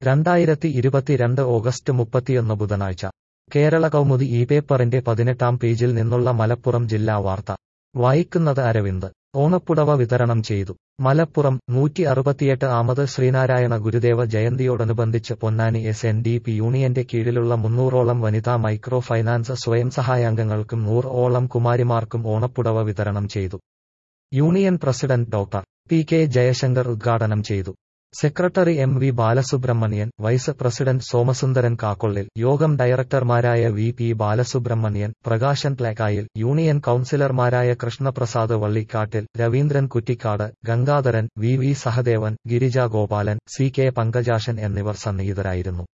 രണ്ടായിരത്തി ഇരുപത്തിരണ്ട് ഓഗസ്റ്റ് മുപ്പത്തിയൊന്ന് ബുധനാഴ്ച കേരള കൗമുദി ഈ പേപ്പറിന്റെ പതിനെട്ടാം പേജിൽ നിന്നുള്ള മലപ്പുറം ജില്ലാ വാർത്ത വായിക്കുന്നത് അരവിന്ദ് ഓണപ്പുടവ വിതരണം ചെയ്തു മലപ്പുറം നൂറ്റി അറുപത്തിയെട്ട് ആമത് ശ്രീനാരായണ ഗുരുദേവ ജയന്തിയോടനുബന്ധിച്ച് Ponnani S N D P യൂണിയന്റെ കീഴിലുള്ള മുന്നൂറോളം വനിതാ മൈക്രോ ഫൈനാൻസ് സ്വയം സഹായാംഗങ്ങൾക്കും നൂറ് ഓളം കുമാരിമാർക്കും ഓണപ്പുടവ വിതരണം ചെയ്തു union president doctor P K Jayashankar ഉദ്ഘാടനം ചെയ്തു secretary M V Balasubramanian vice president Somasundaran Kakkollil യോഗം ഡയറക്ടർമാരായ V P Balasubramanian Prakashan Plekkayil union കൌൺസിലർമാരായ Krishnaprasad Vallikkattil Raveendran Kuttikkad Gangadharan V V Sahadevan Girija Gopalan C K Pankajashan എന്നിവർ സന്നിഹിതരായിരുന്നു